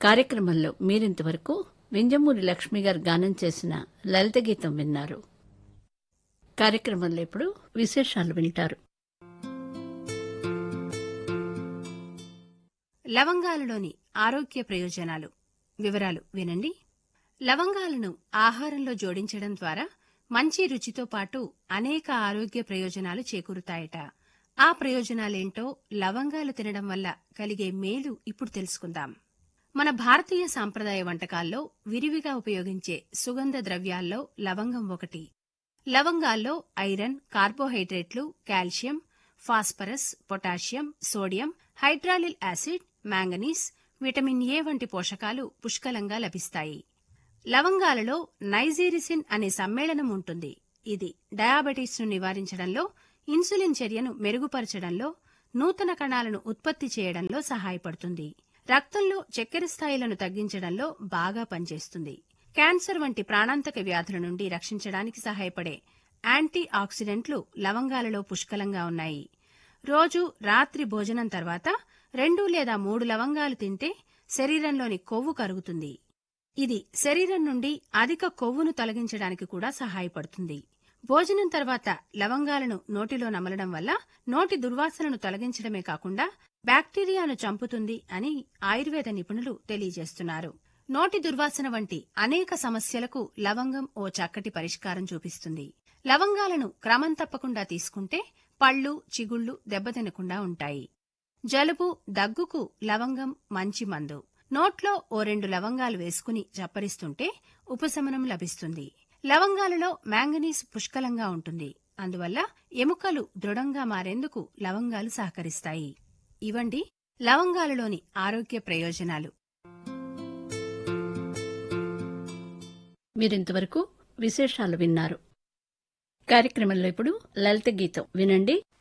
కార్యక్రమంలో మీరింతవరకు వింజమూరి లక్ష్మి గారు గానం చేసిన లలిత గీతం విన్నారు కార్యక్రమంలో ఇప్పుడు విశేషాలు వింటారు లవంగాలలోని ఆరోగ్య ప్రయోజనాలు వివరాలు వినండి లవంగాలను ఆహారంలో జోడించడం ద్వారా మంచి రుచితో పాటు అనేక ఆరోగ్య ప్రయోజనాలు చేకూరుతాయట ఆ ప్రయోజనాలేంటో లవంగాలు తినడం వల్ల కలిగే మేలు ఇప్పుడు తెలుసుకుందాం మన భారతీయ సాంప్రదాయ వంటకాల్లో విరివిగా ఉపయోగించే సుగంధ ద్రవ్యాల్లో లవంగం ఒకటి లవంగాల్లో ఐరన్ కార్బోహైడ్రేట్లు కాల్షియం ఫాస్ఫరస్ పొటాషియం సోడియం హైడ్రాలిల్ యాసిడ్ మ్యాంగనీస్ విటమిన్ ఏ వంటి పోషకాలు పుష్కలంగా లభిస్తాయి లవంగాలలో నైజీరిసిన్ అనే సమ్మేళనం ఉంటుంది ఇది డయాబెటీస్ ను నివారించడంలో ఇన్సులిన్ చర్యను మెరుగుపరచడంలో నూతన కణాలను ఉత్పత్తి చేయడంలో సహాయపడుతుంది రక్తంలో చక్కెర స్థాయిలను తగ్గించడంలో బాగా పనిచేస్తుంది క్యాన్సర్ వంటి ప్రాణాంతక వ్యాధుల నుండి రక్షించడానికి సహాయపడే యాంటీ ఆక్సిడెంట్లు లవంగాలలో పుష్కలంగా ఉన్నాయి రోజు రాత్రి భోజనం తర్వాత రెండు లేదా మూడు లవంగాలు తింటే శరీరంలోని కొవ్వు కరుగుతుంది ఇది శరీరం నుండి అధిక కొవ్వును తొలగించడానికి కూడా సహాయపడుతుంది భోజనం తర్వాత లవంగాలను నోటిలో నమలడం వల్ల నోటి దుర్వాసనను తొలగించడమే కాకుండా బ్యాక్టీరియాను చంపుతుంది అని ఆయుర్వేద నిపుణులు తెలియజేస్తున్నారు నోటి దుర్వాసన వంటి అనేక సమస్యలకు లవంగం ఓ చక్కటి పరిష్కారం చూపిస్తుంది లవంగాలను క్రమం తప్పకుండా తీసుకుంటే పళ్ళు చిగుళ్ళు దెబ్బతినకుండా ఉంటాయి జలుబు దగ్గుకు లవంగం మంచి మందు నోట్లో ఓ రెండు లవంగాలు వేసుకుని చప్పరిస్తుంటే ఉపశమనం లభిస్తుంది లవంగాలలో మ్యాంగనీస్ పుష్కలంగా ఉంటుంది అందువల్ల ఎముకలు దృఢంగా మారేందుకు లవంగాలు సహకరిస్తాయి ఇవండి లవంగాలలోని ఆరోగ్య ప్రయోజనాలు మీరింతవరకు విశేషాలు విన్నారు కార్యక్రమంలో ఇప్పుడు లలిత గీతం వినండి